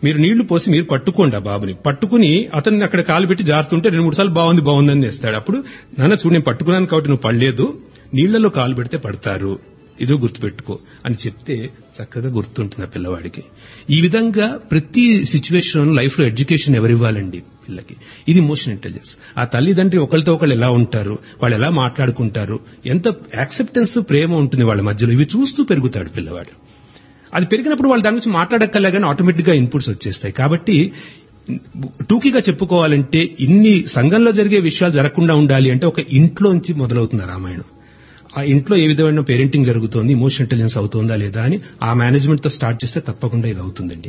మీరు నీళ్లు పోసి మీరు పట్టుకోండి ఆ బాబుని పట్టుకుని అతన్ని అక్కడ కాలు పెట్టి జారుతుంటే రెండు మూడు సార్లు బాగుంది బాగుందని వేస్తాడు అప్పుడు నాన్న చూడు నేను పట్టుకున్నాను కాబట్టి నువ్వు పడలేదు నీళ్లలో కాలు పెడితే పడతారు ఇదో గుర్తుపెట్టుకో అని చెప్తే చక్కగా గుర్తుంటుంది ఆ పిల్లవాడికి ఈ విధంగా ప్రతి సిచ్యువేషన్ లైఫ్ లో ఎడ్యుకేషన్ ఎవరు ఇవ్వాలండి పిల్లకి ఇది ఇమోషన్ ఇంటెలిజెన్స్ ఆ తల్లిదండ్రి ఒకరితో ఒకళ్ళు ఎలా ఉంటారు వాళ్ళు ఎలా మాట్లాడుకుంటారు ఎంత యాక్సెప్టెన్స్ ప్రేమ ఉంటుంది వాళ్ళ మధ్యలో ఇవి చూస్తూ పెరుగుతాడు పిల్లవాడు అది పెరిగినప్పుడు వాళ్ళు దాని గురించి మాట్లాడక్కర్లే కానీ ఆటోమేటిక్ గా ఇన్పుట్స్ వచ్చేస్తాయి కాబట్టి టూకీగా చెప్పుకోవాలంటే ఇన్ని సంఘంలో జరిగే విషయాలు జరగకుండా ఉండాలి అంటే ఒక ఇంట్లోంచి మొదలవుతుంది రామాయణం ఆ ఇంట్లో ఏ విధమైన పేరెంటింగ్ జరుగుతోంది ఇమోషన్ ఇంటెలిజెన్స్ అవుతుందా లేదా అని ఆ మేనేజ్మెంట్ తో స్టార్ట్ చేస్తే తప్పకుండా ఇది అవుతుందండి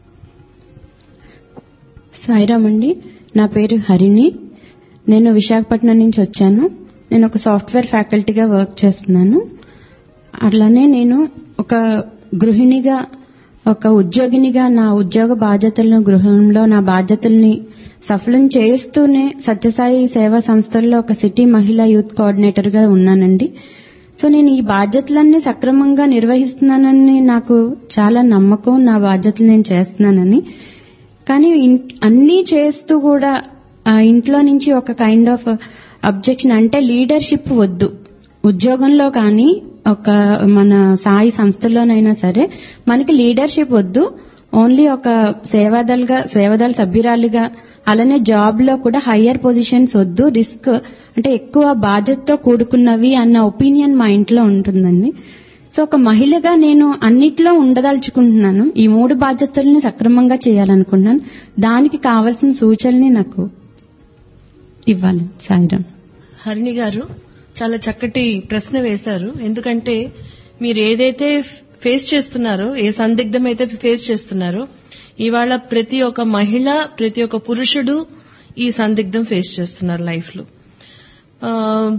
సాయిరామ్ అండి నా పేరు హరిణి నేను విశాఖపట్నం నుంచి వచ్చాను నేను ఒక సాఫ్ట్వేర్ ఫ్యాకల్టీగా వర్క్ చేస్తున్నాను అట్లానే నేను ఒక గృహిణిగా ఒక ఉద్యోగినిగా నా ఉద్యోగ బాధ్యతలను గృహంలో నా బాధ్యతల్ని సఫలం చేస్తూనే సత్యసాయి సేవా సంస్థల్లో ఒక సిటీ మహిళా యూత్ కోఆర్డినేటర్ గా ఉన్నానండి సో నేను ఈ బాధ్యతలన్నీ సక్రమంగా నిర్వహిస్తున్నానని నాకు చాలా నమ్మకం నా బాధ్యతలు నేను చేస్తున్నానని కానీ ఇన్- అన్నీ చేస్తూ కూడా ఆ ఇంట్లో నుంచి ఒక కైండ్ ఆఫ్ అబ్జెక్షన్ అంటే లీడర్షిప్ వద్దు ఉద్యోగంలో కానీ ఒక మన సాయి సంస్థలోనైనా సరే మనకి లీడర్షిప్ వద్దు ఓన్లీ ఒక సేవాదల్గా సేవాదళ సభ్యురాలుగా అలానే జాబ్ లో కూడా హయ్యర్ పొజిషన్స్ వద్దు రిస్క్ అంటే ఎక్కువ బాధ్యతతో కూడుకున్నవి అన్న ఒపీనియన్ మా ఇంట్లో ఉంటుందండి సో ఒక మహిళగా నేను అన్నిట్లో ఉండదలుచుకుంటున్నాను ఈ మూడు బాధ్యతల్ని సక్రమంగా చేయాలనుకుంటున్నాను దానికి కావాల్సిన సూచనల్ని నాకు ఇవ్వాలి సాయిరామ్ హరిణి గారు చాలా చక్కటి ప్రశ్న వేశారు ఎందుకంటే మీరు ఏదైతే ఫేస్ చేస్తున్నారో ఏ సందిగ్ధం అయితే ఫేస్ చేస్తున్నారో ఇవాళ ప్రతి ఒక్క మహిళ ప్రతి ఒక్క పురుషుడు ఈ సందిగ్ధం ఫేస్ చేస్తున్నారు లైఫ్ లో ఆ,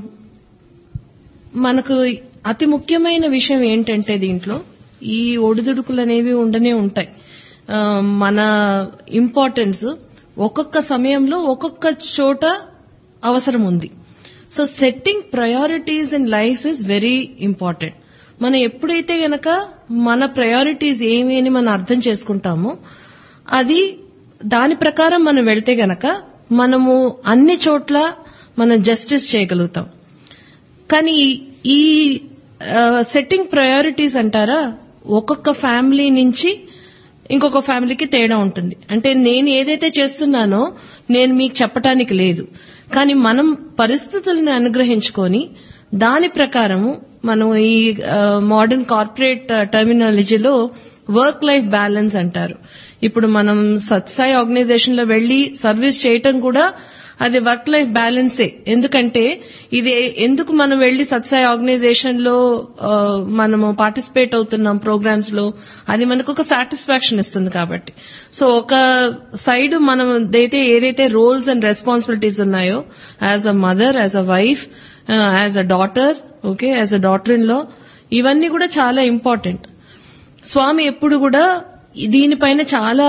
మనకు అతి ముఖ్యమైన విషయం ఏంటంటే దీంట్లో ఈ ఒడిదుడుకులు అనేవి ఉండనే ఉంటాయి ఆ, మన ఇంపార్టెన్స్ ఒక్కొక్క సమయంలో ఒక్కొక్క చోట అవసరం ఉంది so setting priorities in life is very important మనం ఎప్పుడైతే గనక మన ప్రయారిటీస్ ఏమి అని మనం అర్థం చేసుకుంటామో అది దాని ప్రకారం మనం వెళ్తే గనక మనము అన్ని చోట్ల మనం జస్టిస్ చేయగలుగుతాం కానీ ఈ సెట్టింగ్ ప్రయారిటీస్ అంటారా ఒక్కొక్క ఫ్యామిలీ నుంచి ఇంకొక ఫ్యామిలీకి తేడా ఉంటుంది అంటే నేను ఏదైతే చేస్తున్నానో నేను మీకు చెప్పటానికి లేదు కానీ మనం పరిస్థితులను అనుగ్రహించుకొని దాని ప్రకారము మనం ఈ మోడర్న్ కార్పొరేట్ టర్మినాలజీలో వర్క్ లైఫ్ బ్యాలెన్స్ అంటారు ఇప్పుడు మనం సత్సాయి ఆర్గనైజేషన్ లో వెళ్లి సర్వీస్ చేయటం కూడా అది వర్క్ లైఫ్ బ్యాలెన్సే ఎందుకంటే ఇది ఎందుకు మనం వెళ్లి సత్సాయి ఆర్గనైజేషన్ లో ఆ, మనము పార్టిసిపేట్ అవుతున్నాం ప్రోగ్రామ్స్ లో అది మనకు ఒక సాటిస్ఫాక్షన్ ఇస్తుంది కాబట్టి సో ఒక సైడ్ మనం అయితే ఏదైతే రోల్స్ అండ్ రెస్పాన్సిబిలిటీస్ ఉన్నాయో as a mother as a wife as a daughter okay as a daughter in law ఇవన్నీ కూడా చాలా ఇంపార్టెంట్ స్వామి ఎప్పుడు కూడా దీనిపైన చాలా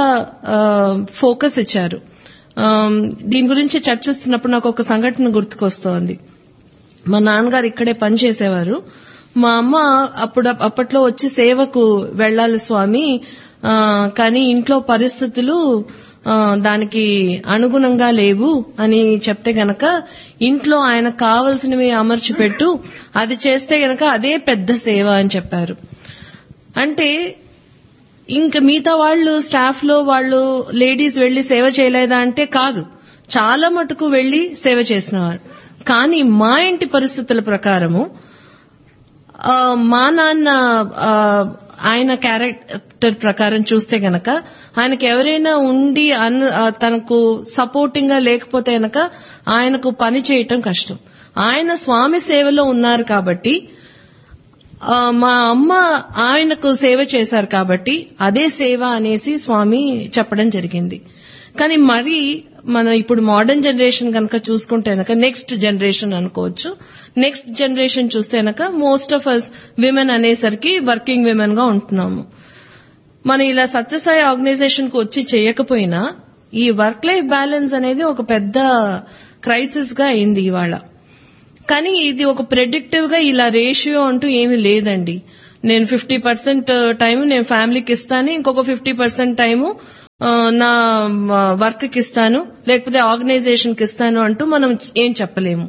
ఫోకస్ ఇచ్చారు ఆమ్, దీని గురించి చర్చిస్తున్నప్పుడు నాకు ఒక సంఘటన గుర్తుకొస్తోంది మా నాన్నగారు ఇక్కడే పనిచేసేవారు మా అమ్మ అప్పుడు అప్పట్లో వచ్చి సేవకు వెళ్ళాలి స్వామి ఆ, కానీ ఇంట్లో పరిస్థితులు ఆ, దానికి అనుగుణంగా లేవు అని చెప్తే గనక ఇంట్లో ఆయన కావలసినవి అమర్చి పెట్టు అది చేస్తే గనక అదే పెద్ద సేవ అని చెప్పారు అంటే ఇంకా మిగతా వాళ్ళు స్టాఫ్ లో వాళ్ళు లేడీస్ వెళ్లి సేవ చేయలేదా అంటే కాదు చాలా మటుకు వెళ్లి సేవ చేసినవారు కానీ మా ఇంటి పరిస్థితుల ప్రకారము ఆ, మా నాన్న ఆ, ఆయన క్యారెక్టర్ ప్రకారం చూస్తే గనక ఆయనకు ఎవరైనా ఉండి అన్- ఆ, తనకు సపోర్టింగ్ గా లేకపోతే గనక ఆయనకు పని చేయటం కష్టం ఆయన స్వామి సేవలో ఉన్నారు కాబట్టి ఆ, మా అమ్మ ఆయనకు సేవ చేశారు కాబట్టి అదే సేవ అనేసి స్వామి చెప్పడం జరిగింది కానీ మరి మనం ఇప్పుడు మోడర్న్ జనరేషన్ కనుక చూసుకుంటే కనుక నెక్స్ట్ జనరేషన్ అనుకోవచ్చు నెక్స్ట్ జనరేషన్ చూస్తే కనుక మోస్ట్ ఆఫ్ అస్ విమెన్ అనేసరికి వర్కింగ్ విమెన్ గా ఉంటున్నాము మనం ఇలా సత్యసాయి ఆర్గనైజేషన్ కు వచ్చి చేయకపోయినా ఈ వర్క్ లైఫ్ బ్యాలెన్స్ అనేది ఒక పెద్ద క్రైసిస్ గా అయింది ఇవాళ కానీ ఇది ఒక ప్రెడిక్టివ్ గా ఇలా రేషియో అంటూ ఏమీ లేదండి నేను ఫిఫ్టీ పర్సెంట్ టైం నేను ఫ్యామిలీకి ఇస్తాను ఇంకొక ఫిఫ్టీ పర్సెంట్ టైము ఆ, నా వర్క్ కి ఇస్తాను లేకపోతే ఆర్గనైజేషన్ కి ఇస్తాను అంటూ మనం ఏం చెప్పలేము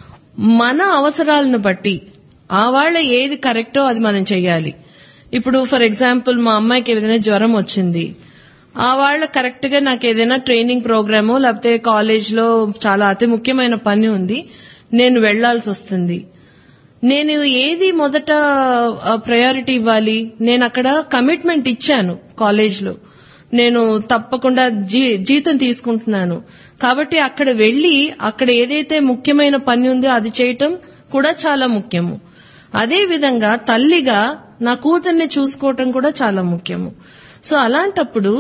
మన అవసరాలను బట్టి ఆ వాళ్ళ ఏది కరెక్టో అది మనం చెయ్యాలి ఇప్పుడు ఫర్ ఎగ్జాంపుల్ మా అమ్మాయికి ఏదైనా జ్వరం వచ్చింది ఆ వాళ్ళ కరెక్ట్ గా నాకు ఏదైనా ట్రైనింగ్ ప్రోగ్రామో లేకపోతే కాలేజ్ లో చాలా అతి ముఖ్యమైన పని ఉంది నేను వెళ్లాల్సి వస్తుంది నేను ఏది మొదట ప్రయారిటీ ఇవ్వాలి నేను అక్కడ కమిట్మెంట్ ఇచ్చాను కాలేజ్ లో నేను తప్పకుండా జీ- జీతం తీసుకుంటున్నాను కాబట్టి అక్కడ వెళ్లి అక్కడ ఏదైతే ముఖ్యమైన పని ఉందో అది చేయటం కూడా చాలా ముఖ్యము అదే విధంగా తల్లిగా నా కూతుర్ని చూసుకోవటం కూడా చాలా ముఖ్యము సో అలాంటప్పుడు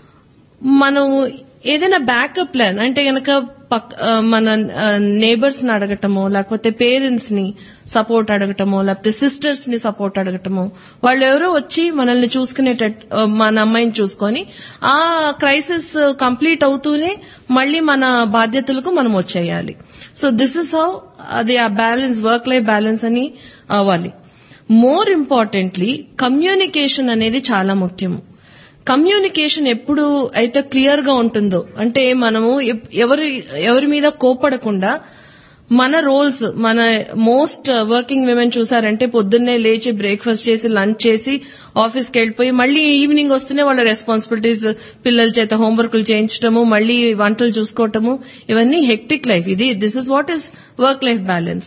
మనం ఏదైనా బ్యాకప్ ప్లాన్ అంటే గనక పక్- ఆ, మన నేబర్స్ ని అడగటమో లేకపోతే పేరెంట్స్ ని సపోర్ట్ అడగటమో లేకపోతే సిస్టర్స్ ని సపోర్ట్ అడగటమో వాళ్ళు ఎవరో వచ్చి మనల్ని చూసుకునేటట్టు ఆ, మన అమ్మాయిని చూసుకొని ఆ క్రైసిస్ కంప్లీట్ అవుతూనే మళ్ళీ మన బాధ్యతలకు మనం వచ్చేయాలి సో దిస్ ఇస్ హౌ అది ఆ బ్యాలెన్స్ వర్క్ లైఫ్ బ్యాలెన్స్ అని అవ్వాలి మోర్ ఇంపార్టెంట్లీ కమ్యూనికేషన్ అనేది చాలా ముఖ్యము కమ్యూనికేషన్ ఎప్పుడు అయితే క్లియర్ గా ఉంటుందో అంటే మనము ఎప్- ఎవరి ఎవరి మీద కోపడకుండా మన రోల్స్ మన మోస్ట్ వర్కింగ్ విమెన్ చూసారంటే పొద్దున్నే లేచి బ్రేక్ఫాస్ట్ చేసి లంచ్ చేసి ఆఫీస్కి వెళ్ళిపోయి మళ్ళీ ఈవినింగ్ వస్తేనే వాళ్ళ రెస్పాన్సిబిలిటీస్ పిల్లల చేత హోంవర్క్లు చేయించడము మళ్ళీ వంటలు చూసుకోవటము ఇవన్నీ హెక్టిక్ లైఫ్ ఇది this is what is work life balance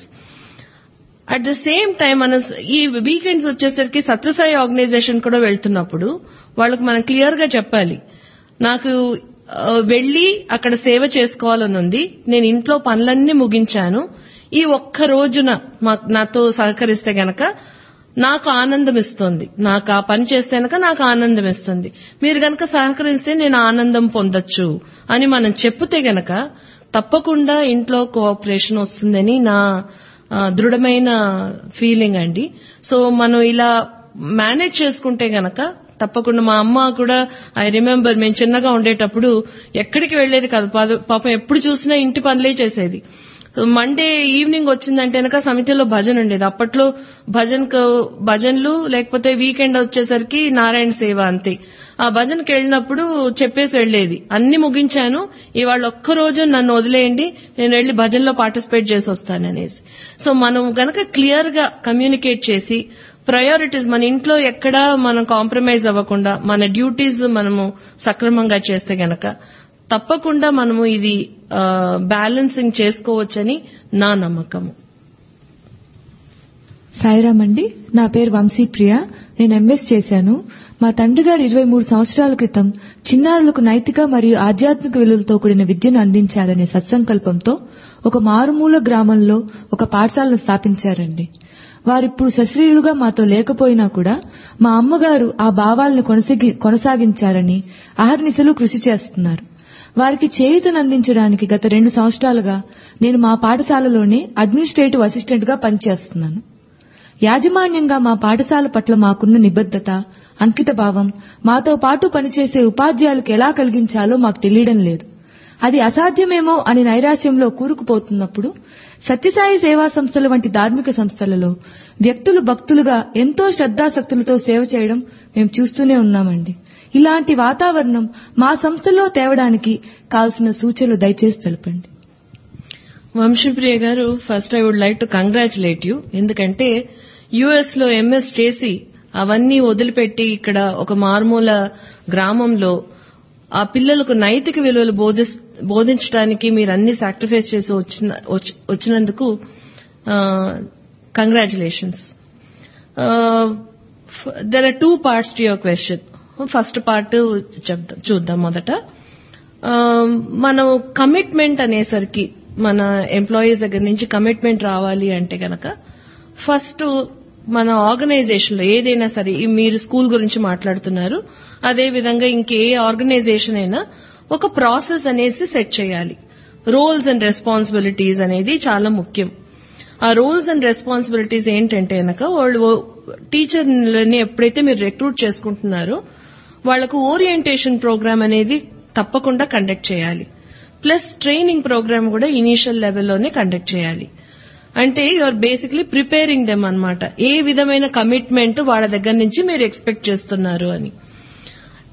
at the same time మన ఈ వీకెండ్స్ వచ్చేసరికి సత్యసాయి ఆర్గనైజేషన్ కూడా వెళ్తున్నప్పుడు వాళ్ళకి మనం క్లియర్ గా చెప్పాలి నాకు ఆ, వెళ్లి అక్కడ సేవ చేసుకోవాలని ఉంది నేను ఇంట్లో పనులన్నీ ముగించాను ఈ ఒక్క రోజున మా- నాతో సహకరిస్తే గనక నాకు ఆనందం ఇస్తుంది నాకు ఆ పని చేస్తే గనక నాకు ఆనందం ఇస్తుంది మీరు గనక సహకరిస్తే నేను ఆనందం పొందొచ్చు అని మనం చెప్తే గనక తప్పకుండా ఇంట్లో కోఆపరేషన్ వస్తుందని నా ఆ, దృఢమైన ఫీలింగ్ అండి సో మనం ఇలా మేనేజ్ చేసుకుంటే గనక తప్పకుండా మా అమ్మ కూడా ఐ రిమెంబర్ మేము చిన్నగా ఉండేటప్పుడు ఎక్కడికి వెళ్లేది కాదు పాద- పాపం ఎప్పుడు చూసినా ఇంటి పనులే చేసేది మండే ఈవినింగ్ వచ్చిందంటే కనుక సమితిలో భజన ఉండేది అప్పట్లో భజన్కు భజన్లు లేకపోతే వీకెండ్ వచ్చేసరికి నారాయణ సేవ అంతే ఆ భజన్కి వెళ్ళినప్పుడు చెప్పేసి వెళ్లేది అన్ని ముగించాను ఇవాళ ఒక్క రోజు నన్ను వదిలేయండి నేను వెళ్లి భజన్లో పార్టిసిపేట్ చేసి వస్తాననేసి సో మనం గనక క్లియర్ గా కమ్యూనికేట్ చేసి ప్రయారిటీస్ మన ఇంట్లో ఎక్కడా మనం కాంప్రమైజ్ అవ్వకుండా మన డ్యూటీస్ మనము సక్రమంగా చేస్తే గనక తప్పకుండా మనము ఇది బ్యాలెన్సింగ్ చేసుకోవచ్చని నా నమ్మకము సాయిరామ్ అండి నా పేరు వంశీప్రియ నేను ఎంఎస్ చేశాను మా తండ్రి గారు ఇరవై మూడు సంవత్సరాల క్రితం చిన్నారులకు నైతిక మరియు ఆధ్యాత్మిక విలువలతో కూడిన విద్యను అందించాలనే సత్సంకల్పంతో ఒక మారుమూల గ్రామంలో ఒక పాఠశాలను స్థాపించారండి వారిప్పుడు సశ్రీలుగా మాతో లేకపోయినా కూడా మా అమ్మగారు ఆ భావాలను కొనసాగి కొనసాగించాలని అహర్నిశలు కృషి చేస్తున్నారు వారికి చేయూతనందించడానికి గత రెండు సంవత్సరాలుగా నేను మా పాఠశాలలోనే అడ్మినిస్ట్రేటివ్ అసిస్టెంట్ గా పనిచేస్తున్నాను యాజమాన్యంగా మా పాఠశాల పట్ల మాకున్న నిబద్ధత అంకిత భావం మాతో పాటు పనిచేసే ఉపాధ్యాయులకు ఎలా కలిగించాలో మాకు తెలియడం లేదు అది అసాధ్యమేమో అని నైరాశ్యంలో కూరుకుపోతున్నప్పుడు సత్యసాయి సేవా సంస్థల వంటి ధార్మిక సంస్థలలో వ్యక్తులు భక్తులుగా ఎంతో శ్రద్ధాసక్తులతో సేవ చేయడం మేము చూస్తూనే ఉన్నామండి ఇలాంటి వాతావరణం మా సంస్థలో తేవడానికి కావలసిన సూచనలు దయచేసి తెలపండి వంశీప్రియ గారు first I would like to congratulate you ఎందుకంటే యుఎస్ లో ఎంఎస్ చేసి అవన్నీ వదిలిపెట్టి ఇక్కడ ఒక మారుమూల గ్రామంలో ఆ పిల్లలకు నైతిక విలువలు బోధిస్- బోధించడానికి మీరు అన్ని సాక్రిఫైస్ చేసి వచ్చిన వచ్చి- వచ్చినందుకు congratulations there are two parts to your question first part చెప్దాం చూద్దాం మొదట ఆ, మనం కమిట్మెంట్ అనేసరికి మన ఎంప్లాయీస్ దగ్గర నుంచి కమిట్మెంట్ రావాలి అంటే గనక ఫస్ట్ మన ఆర్గనైజేషన్ లో ఏదైనా సరే ఈ మీరు స్కూల్ గురించి మాట్లాడుతున్నారు అదే విధంగా ఇంకే ఆర్గనైజేషన్ అయినా ఒక ప్రాసెస్ అనేసి సెట్ చేయాలి రోల్స్ అండ్ రెస్పాన్సిబిలిటీస్ అనేది చాలా ముఖ్యం ఆ రోల్స్ అండ్ రెస్పాన్సిబిలిటీస్ ఏంటంటే గనక వాళ్ళు టీచర్లని ఎప్పుడైతే మీరు రిక్రూట్ చేసుకుంటున్నారో వాళ్లకు ఓరియంటేషన్ ప్రోగ్రామ్ అనేది తప్పకుండా కండక్ట్ చేయాలి ప్లస్ ట్రైనింగ్ ప్రోగ్రామ్ కూడా ఇనీషియల్ లెవెల్లోనే కండక్ట్ చేయాలి అంటే యూఆర్ బేసిక్లీ ప్రిపేరింగ్ దెమ్ అన్నమాట ఏ విధమైన కమిట్మెంట్ వాళ్ళ దగ్గర నుంచి మీరు ఎక్స్పెక్ట్ చేస్తున్నారు అని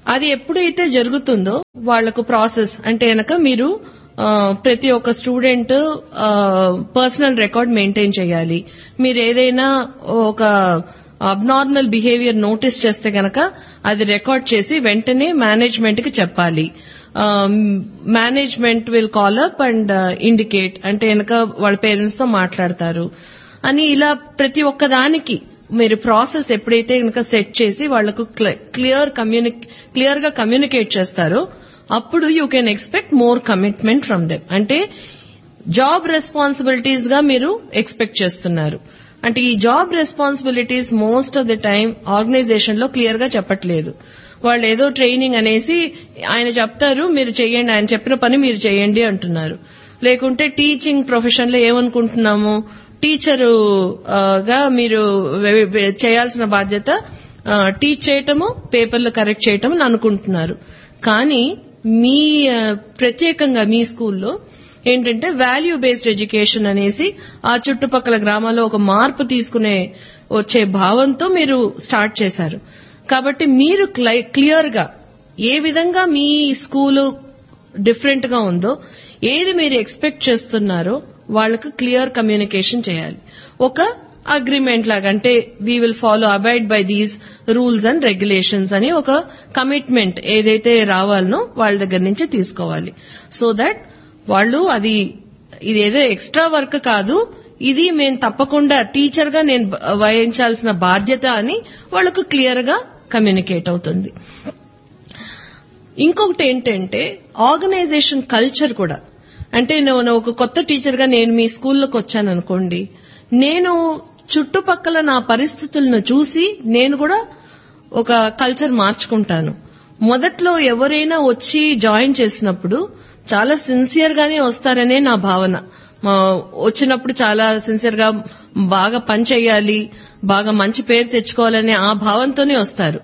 అది ఎప్పుడైతే జరుగుతుందో వాళ్లకు ప్రాసెస్ అంటే గనక మీరు ఆ, ప్రతి ఒక్క స్టూడెంట్ పర్సనల్ రికార్డ్ మెయింటైన్ చేయాలి మీరు ఏదైనా ఒక అబ్నార్మల్ బిహేవియర్ నోటీస్ చేస్తే గనక అది రికార్డ్ చేసి వెంటనే మేనేజ్మెంట్ కి చెప్పాలి management will call up and indicate అంటే వెనక వాళ్ళ పేరెంట్స్ తో మాట్లాడతారు అని ఇలా ప్రతి ఒక్క దానికి మీరు ప్రాసెస్ ఎప్పుడైతే కనుక సెట్ చేసి వాళ్లకు క్లియర్ కమ్యూనిక్ క్లియర్ గా కమ్యూనికేట్ చేస్తారో అప్పుడు you can expect more commitment from them అంటే జాబ్ రెస్పాన్సిబిలిటీస్ గా మీరు ఎక్స్పెక్ట్ చేస్తున్నారు అంటే ఈ job responsibilities most of the time organisation లో క్లియర్ గా చెప్పట్లేదు వాళ్ళు ఏదో ట్రైనింగ్ అనేసి ఆయన చెప్తారు మీరు చేయండి ఆయన చెప్పిన పని మీరు చేయండి అంటున్నారు లేకుంటే టీచింగ్ ప్రొఫెషన్ లో ఏమనుకుంటున్నాము టీచరు ఆ, గా మీరు వె- వె- చేయాల్సిన బాధ్యత ఆ, టీచ్ చేయటము పేపర్లు కరెక్ట్ చేయటం అని అనుకుంటున్నారు కానీ మీ ఆ, ప్రత్యేకంగా మీ స్కూల్లో ఏంటంటే వాల్యూ బేస్డ్ ఎడ్యుకేషన్ అనేసి ఆ చుట్టుపక్కల గ్రామాల్లో ఒక మార్పు తీసుకునే వచ్చే భావంతో మీరు స్టార్ట్ చేశారు కాబట్టి మీరు క్లియర్ గా ఏ విధంగా మీ స్కూలు డిఫరెంట్ గా ఉందో ఏది మీరు ఎక్స్పెక్ట్ చేస్తున్నారో వాళ్ళకు క్లియర్ కమ్యూనికేషన్ చేయాలి ఒక అగ్రిమెంట్ లాగా అంటే we will follow abide by these rules and regulations అని ఒక కమిట్మెంట్ ఏదైతే రావాలనో వాళ్ళ దగ్గర నుంచి తీసుకోవాలి సో దట్ వాళ్ళు అది ఇది ఏదో ఎక్స్ట్రా వర్క్ కాదు ఇది మేము తప్పకుండా టీచర్ గా నేను వహించాల్సిన బాధ్యత అని వాళ్ళకు క్లియర్ గా కమ్యూనికేట్ అవుతుంది ఇంకొకటి ఏంటంటే ఆర్గనైజేషన్ కల్చర్ కూడా అంటే నేను ఒక కొత్త టీచర్ గా నేను మీ స్కూల్లోకి వచ్చాను అనుకోండి నేను చుట్టుపక్కల నా పరిస్థితులను చూసి నేను కూడా ఒక కల్చర్ మార్చుకుంటాను మొదట్లో ఎవరైనా వచ్చి జాయిన్ చేసినప్పుడు చాలా సిన్సియర్ గానే వస్తారనే నా భావన మా వచ్చినప్పుడు చాలా సిన్సియర్ గా బాగా పని చేయాలి బాగా మంచి పేరు తెచ్చుకోవాలనే ఆ భావంతోనే వస్తారు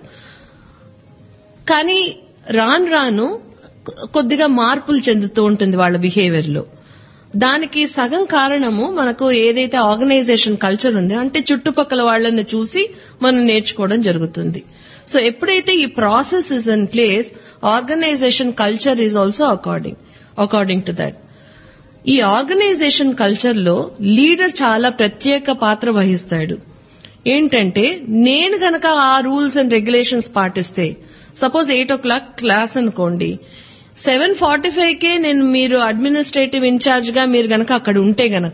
కానీ రాను రాను కొద్దిగా మార్పులు చెందుతూ ఉంటుంది వాళ్ళ బిహేవియర్ లో దానికి సగం కారణము మనకు ఏదైతే ఆర్గనైజేషన్ కల్చర్ ఉందో అంటే చుట్టుపక్కల వాళ్ళని చూసి మనం నేర్చుకోవడం జరుగుతుంది సో ఎప్పుడైతే ఈ process is in place organisation culture is also according according to that ఈ ఆర్గనైజేషన్ కల్చర్ లో లీడర్ చాలా ప్రత్యేక పాత్ర వహిస్తాడు ఏంటంటే నేను గనక ఆ రూల్స్ అండ్ రెగ్యులేషన్స్ పాటిస్తే suppose eight o'clock class అనుకోండి సెవెన్ ఫార్టీ ఫైవ్ కే నేను మీరు అడ్మినిస్ట్రేటివ్ ఇన్ఛార్జ్ గా మీరు గనక అక్కడ ఉంటే గనక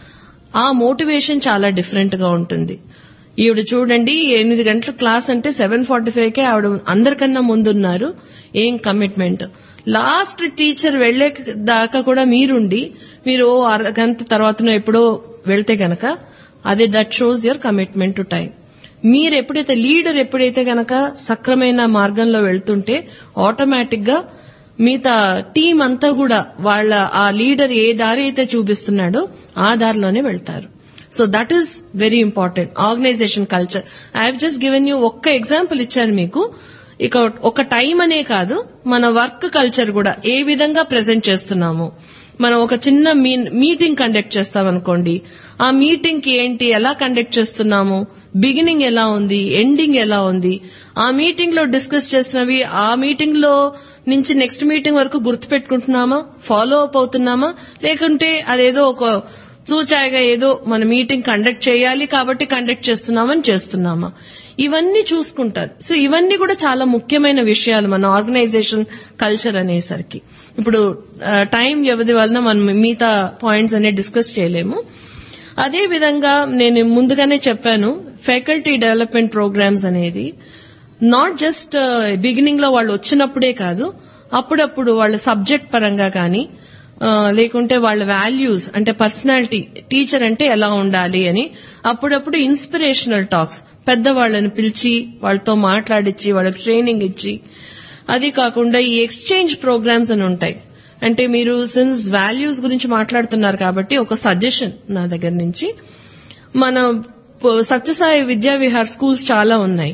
ఆ మోటివేషన్ చాలా డిఫరెంట్ గా ఉంటుంది ఈవిడ చూడండి ఎనిమిది గంటల క్లాస్ అంటే సెవెన్ ఫార్టీ ఫైవ్ కే ఆవిడ అందరికన్నా ముందున్నారు ఏం కమిట్మెంట్ లాస్ట్ టీచర్ వెళ్లే దాకా కూడా మీరుండి మీరు ఓ అరగంట తర్వాతనో ఎప్పుడో వెళ్తే గనక అది that shows your commitment to time మీరు ఎప్పుడైతే లీడర్ ఎప్పుడైతే గనక సక్రమైన మార్గంలో వెళ్తుంటే ఆటోమేటిక్ గా మిగతా టీం అంతా కూడా వాళ్ళ ఆ లీడర్ ఏ దారి అయితే చూపిస్తున్నాడో ఆ దారిలోనే వెళ్తారు so that is very important organisation culture I have just given you ఒక్క ఎగ్జాంపుల్ ఇచ్చాను మీకు ఇక ఒక టైం అనే కాదు మన వర్క్ కల్చర్ కూడా ఏ విధంగా ప్రెజెంట్ చేస్తున్నాము మనం ఒక చిన్న మీటింగ్ కండక్ట్ చేస్తాం అనుకోండి ఆ మీటింగ్ కి ఏంటి ఎలా కండక్ట్ చేస్తున్నాము బిగినింగ్ ఎలా ఉంది ఎండింగ్ ఎలా ఉంది ఆ మీటింగ్ లో డిస్కస్ చేసినవి ఆ మీటింగ్ లో నుంచి నెక్స్ట్ మీటింగ్ వరకు గుర్తుపెట్టుకుంటున్నామా ఫాలో అప్ అవుతున్నామా లేకుంటే అదేదో ఒక చూచాయిగా ఏదో మన మీటింగ్ కండక్ట్ చేయాలి కాబట్టి కండక్ట్ చేస్తున్నామని చేస్తున్నామా ఇవన్నీ చూసుకుంటారు సో ఇవన్నీ కూడా చాలా ముఖ్యమైన విషయాలు మన ఆర్గనైజేషన్ కల్చర్ అనేసరికి ఇప్పుడు టైం వ్యవధి వలన మనం మిగతా పాయింట్స్ అనే డిస్కస్ చేయలేము అదే విధంగా నేను ముందుగానే చెప్పాను ఫ్యాకల్టీ డెవలప్మెంట్ ప్రోగ్రామ్స్ అనేది నాట్ జస్ట్ బిగినింగ్ లో వాళ్ళు వచ్చినప్పుడే కాదు అప్పుడప్పుడు వాళ్ళ సబ్జెక్ట్ పరంగా కానీ ఆ, లేకుంటే వాళ్ళ వాల్యూస్ అంటే పర్సనాలిటీ టీచర్ అంటే ఎలా ఉండాలి అని అప్పుడప్పుడు ఇన్స్పిరేషనల్ టాక్స్ పెద్దవాళ్ళని పిలిచి వాళ్ళతో మాట్లాడించి వాళ్ళకి ట్రైనింగ్ ఇచ్చి అది కాకుండా ఈ ఎక్స్చేంజ్ ప్రోగ్రామ్స్ అని ఉంటాయి అంటే మీరు సిన్స్ వాల్యూస్ గురించి మాట్లాడుతున్నారు కాబట్టి ఒక సజెషన్ నా దగ్గర నుంచి మన ప- సత్యసాయి విద్యా విహార్ స్కూల్స్ చాలా ఉన్నాయి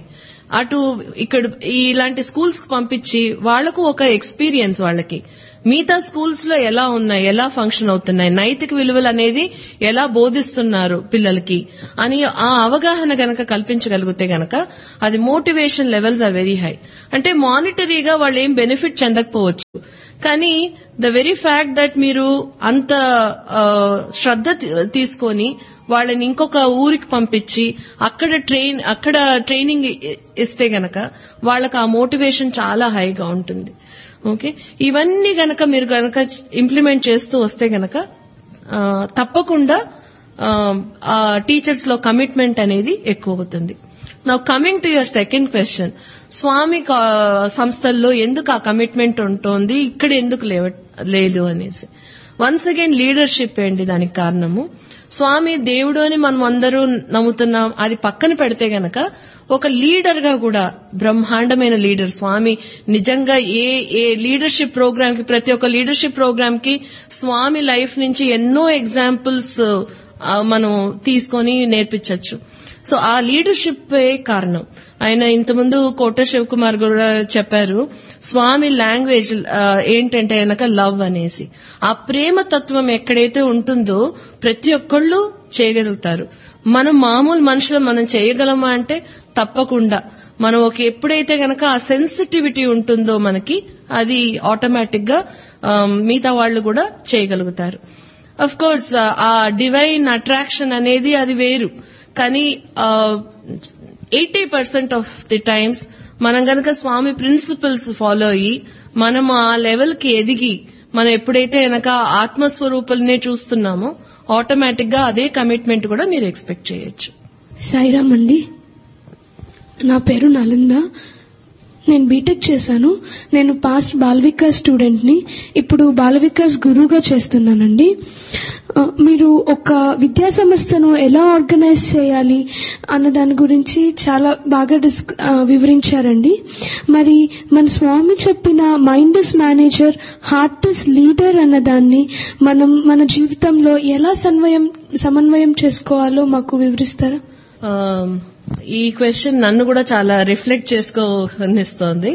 అటు ఇక్కడ ఇలాంటి స్కూల్స్ కి పంపించి వాళ్లకు ఒక ఎక్స్పీరియన్స్ వాళ్ళకి మిగతా స్కూల్స్ లో ఎలా ఉన్నాయి ఎలా ఫంక్షన్ అవుతున్నాయి నైతిక విలువలు అనేది ఎలా బోధిస్తున్నారు పిల్లలకి అని ఆ అవగాహన గనక కల్పించగలిగితే గనక అది motivation levels are very high అంటే మానిటరీగా వాళ్ళు ఏం బెనిఫిట్ చెందకపోవచ్చు కానీ ద వెరీ ఫ్యాక్ట్ దట్ మీరు అంత ఆ, శ్రద్ధ తీ- తీసుకొని వాళ్ళని ఇంకొక ఊరికి పంపించి అక్కడ ట్రైన్ అక్కడ ట్రైనింగ్ ఇ- ఇస్తే గనక వాళ్ళకి ఆ మోటివేషన్ చాలా హైగా ఉంటుంది ఓకే ఇవన్నీ గనక మీరు గనక ఇంప్లిమెంట్ చేస్తూ వస్తే గనక ఆ, తప్పకుండా ఆ టీచర్స్ లో కమిట్మెంట్ అనేది ఎక్కువ అవుతుంది నా coming to your second question Swami కా- సంస్థల్లో ఎందుకు ఆ కమిట్మెంట్ ఉంటుంది ఇక్కడ ఎందుకు లేవ- లేదు అనేసి వన్స్ అగైన్ లీడర్షిప్ ఏంటి దానికి కారణము స్వామి దేవుడు అని మనం అందరూ నమ్ముతున్నాం అది పక్కన పెడితే గనక ఒక లీడర్ గా కూడా బ్రహ్మాండమైన లీడర్ స్వామి నిజంగా ఏ ఏ లీడర్షిప్ ప్రోగ్రామ్ కి ప్రతి ఒక్క లీడర్షిప్ ప్రోగ్రామ్ కి స్వామి లైఫ్ నుంచి ఎన్నో ఎగ్జాంపుల్స్ మనం తీసుకొని నేర్పించవచ్చు సో ఆ లీడర్షిప్ కారణం ఆయన ఇంతకుముందు కోట శివకుమార్ కూడా చెప్పారు స్వామి లాంగ్వేజ్ ఆ, ఏంటంటే గనక లవ్ అనేసి ఆ ప్రేమ తత్వం ఎక్కడైతే ఉంటుందో ప్రతి ఒక్కళ్ళు చేయగలుగుతారు మనం మామూలు మనుషులు మనం చేయగలమా అంటే తప్పకుండా మనం ఒక ఎప్పుడైతే గనక ఆ సెన్సిటివిటీ ఉంటుందో మనకి అది ఆటోమేటిక్ గా ఆ, మిగతా వాళ్ళు కూడా చేయగలుగుతారు అఫ్ కోర్స్ ఆ డివైన్ అట్రాక్షన్ అనేది అది వేరు కానీ eighty percent of the times మనం గనక స్వామి ప్రిన్సిపల్స్ ఫాలో అయ్యి మనం ఆ లెవెల్ కి ఎదిగి మనం ఎప్పుడైతే గనక ఆత్మస్వరూపులనే చూస్తున్నామో ఆటోమేటిక్ గా అదే కమిట్మెంట్ కూడా మీరు ఎక్స్పెక్ట్ చేయొచ్చు సాయిరామ్ అండి నా పేరు నలింద నేను బీటెక్ చేశాను నేను పాస్ట్ బాల్ వికాస్ స్టూడెంట్ ని ఇప్పుడు బాల వికాస్ గురువుగా చేస్తున్నానండి ఆ, మీరు ఒక విద్యా సంస్థను ఎలా ఆర్గనైజ్ చేయాలి అన్న దాని గురించి చాలా బాగా డిస్ ఆ, వివరించారండి మరి మన స్వామి చెప్పిన mind is manager heart is leader అన్న దాన్ని మనం మన జీవితంలో ఎలా సమన్వయం సమన్వయం చేసుకోవాలో మాకు వివరిస్తారా ఆ, ఈ క్వశ్చన్ నన్ను కూడా చాలా రిఫ్లెక్ట్ చేసుకోనిస్తోంది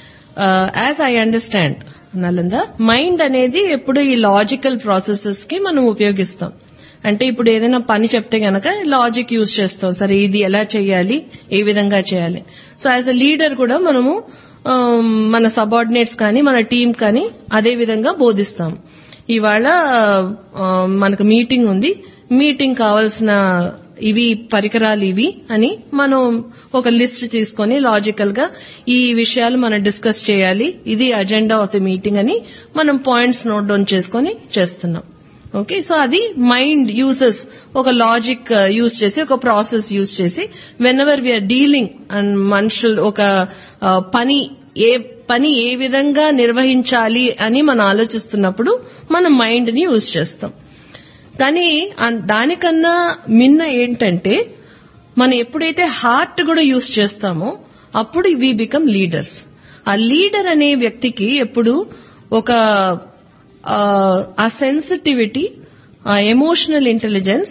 as I understand Nalanda mind అనేది ఎప్పుడు ఈ లాజికల్ ప్రాసెసెస్ కి మనం ఉపయోగిస్తాం అంటే ఇప్పుడు ఏదైనా పని చెప్తే గనక లాజిక్ యూజ్ చేస్తాం సరే ఇది ఎలా చేయాలి ఏ విధంగా చేయాలి సో యాజ్ అ లీడర్ కూడా మనము ఆ, మన సబార్డినేట్స్ కానీ మన టీం కానీ అదే విధంగా బోధిస్తాం ఇవాళ ఆ, మనకు మీటింగ్ ఉంది మీటింగ్ కావాల్సిన ఇవి పరికరాలు ఇవి అని మనం ఒక లిస్ట్ తీసుకొని లాజికల్ గా ఈ విషయాలు మనం డిస్కస్ చేయాలి ఇది అజెండా ఆఫ్ ది మీటింగ్ అని మనం పాయింట్స్ నోట్ డౌన్ చేసుకొని చేస్తున్నాం ఓకే సో అది మైండ్ యూసెస్ ఒక లాజిక్ యూజ్ చేసి ఒక ప్రాసెస్ యూజ్ చేసి whenever we're dealing and మనుషులు ఒక ఆ, పని ఏ పని ఏ విధంగా నిర్వహించాలి అని మనం ఆలోచిస్తున్నప్పుడు మన మైండ్ ని యూజ్ చేస్తాం కానీ ఆ- దానికన్నా మిన్న ఏంటంటే మనం ఎప్పుడైతే హార్ట్ కూడా యూజ్ చేస్తామో అప్పుడు వి బికమ్ లీడర్స్ ఆ లీడర్ అనే వ్యక్తికి ఎప్పుడు ఒక ఆ, ఆ సెన్సిటివిటీ ఆ ఎమోషనల్ ఇంటెలిజెన్స్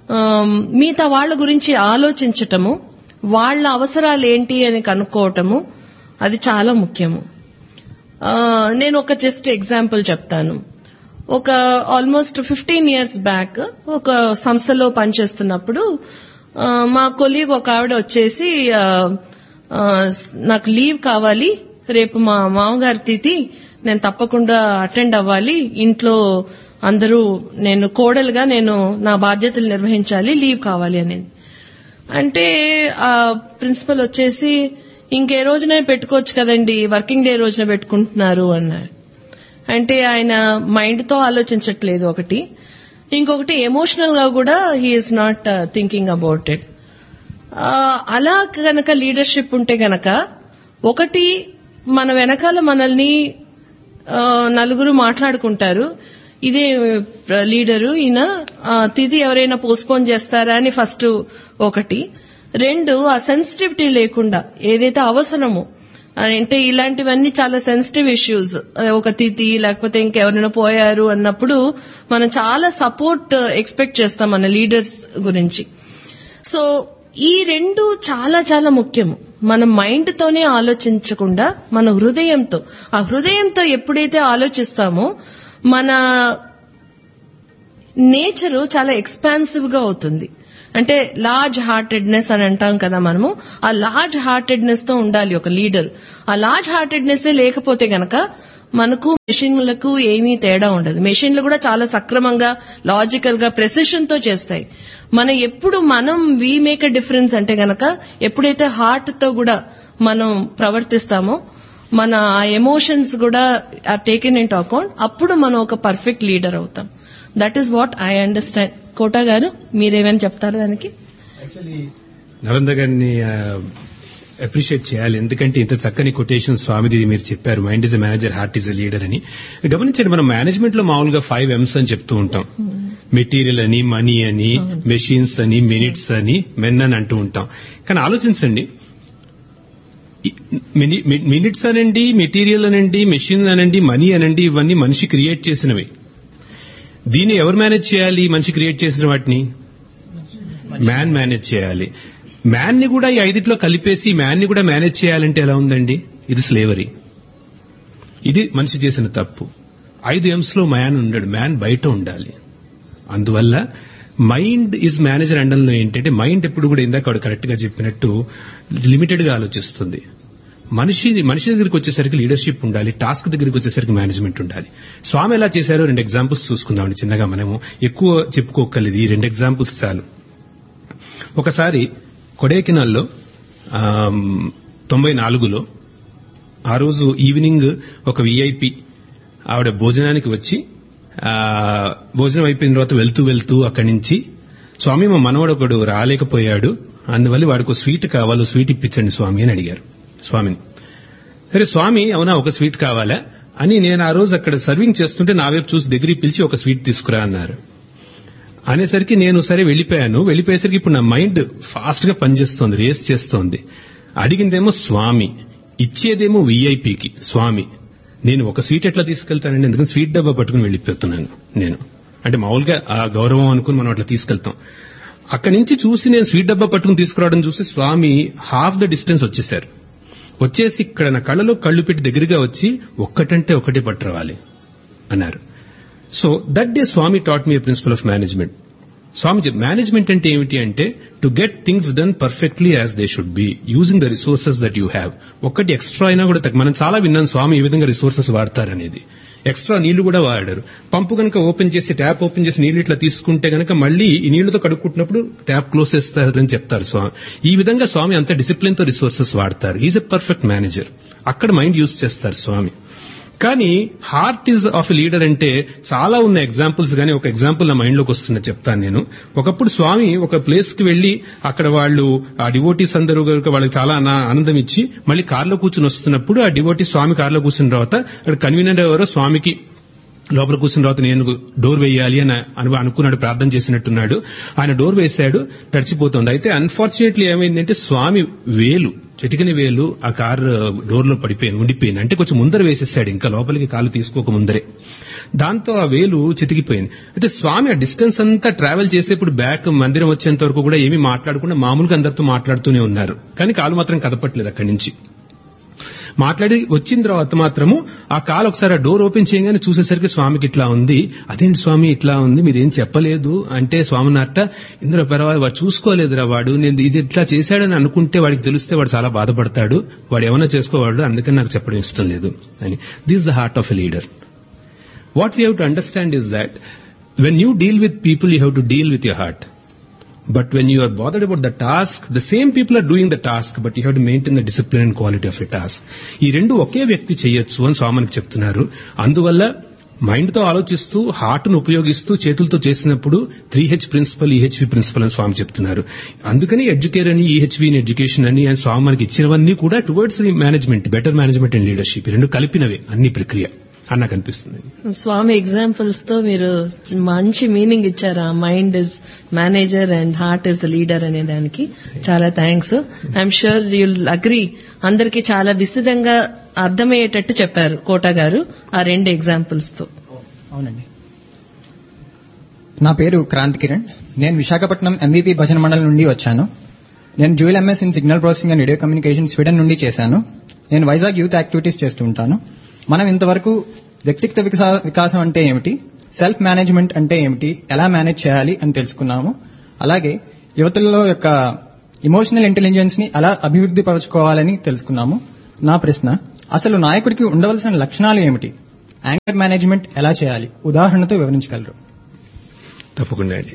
మిగతా వాళ్ళ గురించి ఆలోచించటము వాళ్ళ అవసరాలు ఏంటి అని కనుక్కోవటము అది చాలా ముఖ్యము ఆ, నేను ఒక జస్ట్ ఎగ్జాంపుల్ చెప్తాను ఒక ఆల్మోస్ట్ ఫిఫ్టీన్ ఇయర్స్ బ్యాక్ ఒక సంస్థలో పనిచేస్తున్నప్పుడు ఆ, మా కొలీగ్ ఒక ఆవిడ వచ్చేసి ఆ, ఆ, నాకు లీవ్ కావాలి రేపు మా మామగారి తిథి నేను తప్పకుండా అటెండ్ అవ్వాలి ఇంట్లో అందరూ నేను కోడలుగా నేను నా బాధ్యతలు నిర్వహించాలి లీవ్ కావాలి అని అంటే ఆ ప్రిన్సిపల్ వచ్చేసి ఇంకే రోజునే పెట్టుకోవచ్చు కదండి వర్కింగ్ డే రోజున పెట్టుకుంటున్నారు అన్నారు అంటే ఆయన మైండ్ తో ఆలోచించట్లేదు ఒకటి ఇంకొకటి ఎమోషనల్ గా కూడా he is not thinking about it అలా గనక లీడర్షిప్ ఉంటే గనక ఒకటి మన వెనకాల మనల్ని ఆ, నలుగురు మాట్లాడుకుంటారు ఇదే లీడరు ఈయన ఆ, తిథి ఎవరైనా పోస్ట్పోన్ చేస్తారా అని ఫస్ట్ ఒకటి రెండు ఆ సెన్సిటివిటీ లేకుండా ఏదైతే అవసరమో అంటే ఇలాంటివన్నీ చాలా సెన్సిటివ్ ఇష్యూస్ ఒక తిథి లేకపోతే ఇంకెవరైనా పోయారు అన్నప్పుడు మనం చాలా సపోర్ట్ ఎక్స్పెక్ట్ చేస్తాం మన లీడర్స్ గురించి సో ఈ రెండు చాలా చాలా ముఖ్యం మన మైండ్ తోనే ఆలోచించకుండా మన హృదయంతో ఆ హృదయంతో ఎప్పుడైతే ఆలోచిస్తామో మన నేచర్ చాలా ఎక్స్పాన్సివ్ గా అవుతుంది అంటే లార్జ్ హార్టెడ్నెస్ అని అంటాం కదా మనము ఆ లార్జ్ హార్టెడ్నెస్ తో ఉండాలి ఒక లీడర్ ఆ లార్జ్ హార్టెడ్నెస్ లేకపోతే గనక మనకు మెషిన్లకు ఏమీ తేడా ఉండదు మెషిన్లు కూడా చాలా సక్రమంగా లాజికల్ గా ప్రెసిషన్ తో చేస్తాయి మనం ఎప్పుడు మనం వీ మేక్ అ డిఫరెన్స్ అంటే గనక ఎప్పుడైతే హార్ట్ తో కూడా మనం ప్రవర్తిస్తామో మన ఆ ఎమోషన్స్ కూడా are taken into account అప్పుడు మనం ఒక పర్ఫెక్ట్ లీడర్ అవుతాం that is what I understand Kota గారు మీరేమైనా చెప్తారు దానికి నలంద గారిని అప్రిషియేట్ చేయాలి ఎందుకంటే ఇంత చక్కని కొటేషన్ స్వామిది మీరు చెప్పారు mind is a manager heart is a leader అని గమనించండి మనం మేనేజ్మెంట్ లో మామూలుగా ఫైవ్ ఎమ్స్ అని చెప్తూ ఉంటాం మెటీరియల్ అని మనీ అని మెషిన్స్ అని మినిట్స్ అని మెన్ అని అంటూ ఉంటాం కానీ ఆలోచించండి మినిట్స్ అనండి మెటీరియల్ అనండి మెషిన్ అనండి మనీ అనండి ఇవన్నీ మనిషి క్రియేట్ చేసినవి దీన్ని ఎవరు మేనేజ్ చేయాలి మనిషి క్రియేట్ చేసిన వాటిని మ్యాన్ మేనేజ్ చేయాలి మ్యాన్ ని కూడా ఈ ఐదిట్లో కలిపేసి మ్యాన్ ని కూడా మేనేజ్ చేయాలంటే ఎలా ఉందండి ఇది స్లేవరీ ఇది మనిషి చేసిన తప్పు ఐదు ఎమ్స్ లో మ్యాన్ ఉండడు మ్యాన్ బయట ఉండాలి అందువల్ల మైండ్ ఈజ్ మేనేజర్ అండంలో ఏంటంటే మైండ్ ఎప్పుడు కూడా ఇందాక ఆవిడ కరెక్ట్ గా చెప్పినట్టు లిమిటెడ్ గా ఆలోచిస్తుంది మనిషి మనిషి దగ్గరికి వచ్చేసరికి లీడర్షిప్ ఉండాలి టాస్క్ దగ్గరికి వచ్చేసరికి మేనేజ్మెంట్ ఉండాలి స్వామి ఎలా చేశారో రెండు ఎగ్జాంపుల్స్ చూసుకుందామండి చిన్నగా మనము ఎక్కువ చెప్పుకోగలది ఈ రెండు ఎగ్జాంపుల్స్ చాలు ఒకసారి కొడైకెనాల్లో తొంభై నాలుగులో ఆ రోజు ఈవినింగ్ ఒక విఐపి ఆవిడ భోజనానికి వచ్చి భోజనం అయిపోయిన తర్వాత వెళ్తూ వెళ్తూ అక్కడి నుంచి స్వామి మా మనవడు ఒకడు రాలేకపోయాడు అందువల్ల వాడికి స్వీట్ కావాలి స్వీట్ ఇప్పించండి స్వామి అని అడిగారు స్వామిని సరే స్వామి అవునా ఒక స్వీట్ కావాలా అని నేను ఆ రోజు అక్కడ సర్వింగ్ చేస్తుంటే నా వైపు చూసి దగ్గరికి పిలిచి ఒక స్వీట్ తీసుకురా అన్నారు అనేసరికి నేను సరే వెళ్లిపోయాను వెళ్లిపోయేసరికి ఇప్పుడు నా మైండ్ ఫాస్ట్ గా పనిచేస్తోంది రేస్ చేస్తోంది అడిగిందేమో స్వామి ఇచ్చేదేమో విఐపికి స్వామి నేను ఒక స్వీట్ ఎట్లా తీసుకెళ్తానండి ఎందుకంటే స్వీట్ డబ్బా పట్టుకుని వెళ్ళిపోతున్నాను నేను అంటే మామూలుగా ఆ గౌరవం అనుకుని మనం అట్లా తీసుకెళ్తాం అక్కడి నుంచి చూసి నేను స్వీట్ డబ్బా పట్టుకుని తీసుకురావడం చూసి స్వామి హాఫ్ ద డిస్టెన్స్ వచ్చేసారు వచ్చేసి ఇక్కడ నా కళ్ళలో కళ్ళు పెట్టి దగ్గరగా వచ్చి ఒక్కటంటే ఒకటి పట్టరవాలి అన్నారు so that day Swami taught me principle of management Swami management అంటే ఏమిటి అంటే to get things done perfectly as they should be using the resources that you have ఒక్కటి ఎక్స్ట్రా అయినా కూడా తగ్గ- మనం చాలా విన్నాం స్వామి ఈ విధంగా రిసోర్సెస్ వాడతారనేది ఎక్స్ట్రా నీళ్లు కూడా వాడారు పంపు కనుక ఓపెన్ చేసి ట్యాప్ ఓపెన్ చేసి నీళ్లు ఇట్లా తీసుకుంటే గనక మళ్ళీ ఈ నీళ్లతో కడుక్కుంటున్నప్పుడు ట్యాప్ క్లోజ్ చేస్తారని చెప్తారు స్వామి ఈ విధంగా స్వామి అంత డిసిప్లిన్ తో రిసోర్సెస్ వాడతారు ఈజ్ ఎ పర్ఫెక్ట్ మేనేజర్ అక్కడ మైండ్ యూజ్ చేస్తారు స్వామి కానీ హార్ట్ ఈజ్ ఆఫ్ లీడర్ అంటే చాలా ఉన్న ఎగ్జాంపుల్స్ గానీ ఒక ఎగ్జాంపుల్ నా మైండ్ లోకి వస్తున్న చెప్తాను నేను ఒకప్పుడు స్వామి ఒక ప్లేస్ కి వెళ్లి అక్కడ వాళ్ళు ఆ డివోటీస్ అందరూ కనుక వాళ్ళకి చాలా ఆనా- ఆనందం ఇచ్చి మళ్ళీ కార్లో కూర్చుని వస్తున్నప్పుడు ఆ డివోటీ స్వామి కార్లో కూర్చున్న తర్వాత అక్కడ కన్వీనర్ ఎవరో స్వామికి లోపల కూర్చున్న తర్వాత నేను డోర్ వేయాలి అని అను అనుకున్నాడు ప్రార్థన చేసినట్టున్నాడు ఆయన డోర్ వేశాడు తడిచిపోతుంది అయితే అన్ఫార్చునేట్లీ ఏమైందంటే స్వామి వేలు చిటికని వేలు ఆ కార్ డోర్ లో పడిపోయింది ఉండిపోయింది అంటే కొంచెం ముందర వేసేసాడు ఇంకా లోపలికి కాలు తీసుకోక ముందరే దాంతో ఆ వేలు చితికిపోయింది అయితే స్వామి ఆ డిస్టెన్స్ అంతా ట్రావెల్ చేసేప్పుడు బ్యాక్ మందిరం వచ్చేంత వరకు కూడా ఏమీ మాట్లాడకుండా మామూలుగా అందరితో మాట్లాడుతూనే ఉన్నారు కానీ కాలు మాత్రం కదపట్లేదు అక్కడి నుంచి మాట్లాడి వచ్చిన తర్వాత మాత్రము ఆ కాల్ ఒకసారి ఆ డోర్ ఓపెన్ చేయగానే చూసేసరికి స్వామికి ఇట్లా ఉంది అదేంటి స్వామి ఇట్లా ఉంది మీరేం చెప్పలేదు అంటే స్వామి నాట ఇందులో పర్వాలేదు వాడు చూసుకోలేదురా వాడు నేను ఇది ఇట్లా చేశాడని అనుకుంటే వాడికి తెలిస్తే వాడు చాలా బాధపడతాడు వాడు ఏమైనా చేసుకోవాడు అందుకని నాకు చెప్పడం ఇష్టం లేదు అని this the heart of a leader what we have to understand is that when you deal with people, you have to deal with your heart. But when you are bothered about the task, the same people are doing the task, but you have to maintain the discipline and quality of your task. ఈ రెండు ఒకే వ్యక్తి చేయొచ్చు అని స్వామికి చెప్తున్నారు అందువల్ల mind తో ఆలోచిస్తూ హార్ట్ ను ఉపయోగిస్తూ చేతులతో చేసినప్పుడు three H principle EHV principle అని స్వామి చెప్తున్నారు అందుకని ఎడ్యుకేర్ అని ఈహెచ్వి ఇన్ ఎడ్యుకేషన్ అని అని స్వామి మనకి ఇచ్చినవన్నీ కూడా towards management better management and leadership ఈ రెండు కలిపినవే అన్ని ప్రక్రియ అని నాకు అనిపిస్తుంది స్వామి ఎగ్జాంపుల్స్ తో మీరు మంచి మీనింగ్ ఇచ్చారు ఆ mind is manager and heart is the leader అనే దానికి చాలా thanks I'm sure you'll agree అందరికి చాలా విశదంగా అర్థమయ్యేటట్టు చెప్పారు కోట గారు ఆ రెండు ఎగ్జాంపుల్స్ తో అవునండి నా పేరు క్రాంతి కిరణ్ నేను విశాఖపట్నం ఎంవీపీ భజన మండలి నుండి వచ్చాను నేను dual MS in signal processing and radio communication Sweden నుండి చేశాను నేను వైజాగ్ యూత్ యాక్టివిటీస్ చేస్తూ ఉంటాను మనం ఇంతవరకు వ్యక్తిగత వికాస- వికాసం అంటే ఏమిటి సెల్ఫ్ మేనేజ్మెంట్ అంటే ఏమిటి ఎలా మేనేజ్ చేయాలి అని తెలుసుకున్నాము అలాగే యువతల్లో యొక్క ఇమోషనల్ ఇంటెలిజెన్స్ ని ఎలా అభివృద్ధి పరచుకోవాలని తెలుసుకున్నాము నా ప్రశ్న అసలు నాయకుడికి ఉండవలసిన లక్షణాలు ఏమిటి యాంకర్ మేనేజ్మెంట్ ఎలా చేయాలి ఉదాహరణతో వివరించగలరు తప్పకుండా అండి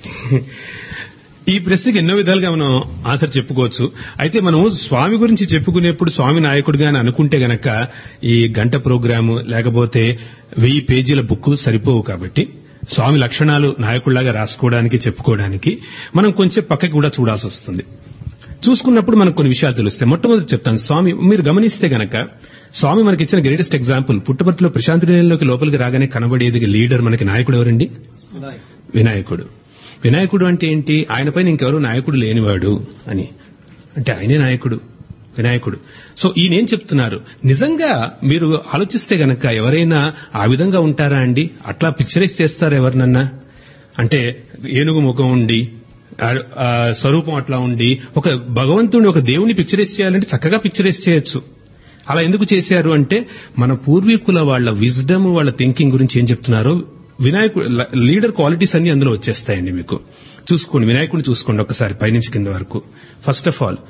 ఈ ప్రశ్నకి ఎన్నో విధాలుగా మనం ఆన్సర్ చెప్పుకోవచ్చు అయితే మనం స్వామి గురించి చెప్పుకునేప్పుడు స్వామి నాయకుడిగా అని అనుకుంటే గనక ఈ గంట ప్రోగ్రాము లేకపోతే వెయ్యి పేజీల బుక్ సరిపోవు కాబట్టి స్వామి లక్షణాలు నాయకుడిలాగా రాసుకోవడానికి చెప్పుకోవడానికి మనం కొంచెం పక్కకి కూడా చూడాల్సి వస్తుంది చూసుకున్నప్పుడు మనకు కొన్ని విషయాలు తెలుస్తాయి మొట్టమొదటి చెప్తాను స్వామి మీరు గమనిస్తే గనక స్వామి మనకి ఇచ్చిన గ్రేటెస్ట్ ఎగ్జాంపుల్ పుట్టపర్తిలో ప్రశాంతి నిలయంలోకి లోపలికి రాగానే కనబడేది లీడర్ మనకి నాయకుడు ఎవరండి వినాయకుడు వినాయకుడు అంటే ఏంటి ఆయన పైన ఇంకెవరు నాయకుడు లేనివాడు అని అంటే ఆయనే నాయకుడు వినాయకుడు సో ఈయనేం చెప్తున్నారు నిజంగా మీరు ఆలోచిస్తే గనక ఎవరైనా ఆ విధంగా ఉంటారా అండి అట్లా పిక్చరైజ్ చేస్తారా ఎవరినన్నా అంటే ఏనుగు ముఖం ఉండి ఆ- ఆ స్వరూపం అట్లా ఉండి ఒక భగవంతుడిని ఒక దేవుని పిక్చరైజ్ చేయాలంటే చక్కగా పిక్చరైజ్ చేయొచ్చు అలా ఎందుకు చేశారు అంటే మన పూర్వీకుల వాళ్ళ విజ్డమ్ వాళ్ళ థింకింగ్ గురించి ఏం చెప్తున్నారో వినాయకుడు లీడర్ క్వాలిటీస్ అన్ని అందులో వచ్చేస్తాయండి మీకు చూసుకోండి వినాయకుడిని చూసుకోండి ఒకసారి పైనుంచి కింద వరకు ఫస్ట్ ఆఫ్ ఆల్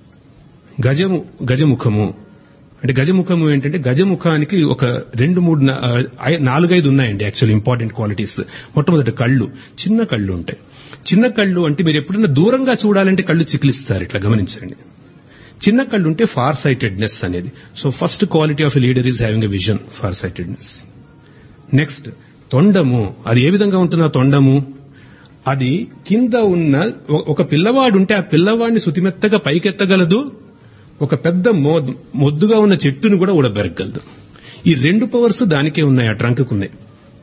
గజము గజముఖము అంటే గజముఖము ఏంటంటే గజముఖానికి ఒక రెండు మూడు నా- ఐ- నాలుగైదు ఉన్నాయండి యాక్చువల్ ఇంపార్టెంట్ క్వాలిటీస్ మొట్టమొదటి కళ్ళు చిన్న కళ్ళు ఉంటాయి చిన్న కళ్ళు అంటే మీరు ఎప్పుడైనా దూరంగా చూడాలంటే కళ్ళు చికిలిస్తారు ఇట్లా గమనించండి చిన్న కళ్ళు ఉంటే ఫార్ సైటెడ్నెస్ అనేది so first quality of a leader is having a vision far sightedness next తొండము అది ఏ విధంగా ఉంటుంది ఆ తొండము అది కింద ఉన్న ఒ- ఒక పిల్లవాడు ఉంటే ఆ పిల్లవాడిని శుతిమెత్తగా పైకెత్తగలదు ఒక పెద్ద మోద్- మొద్దుగా ఉన్న చెట్టును కూడా ఊడబెరగలదు ఈ రెండు పవర్స్ దానికే ఉన్నాయి ఆ ట్రంక్కు ఉన్నాయి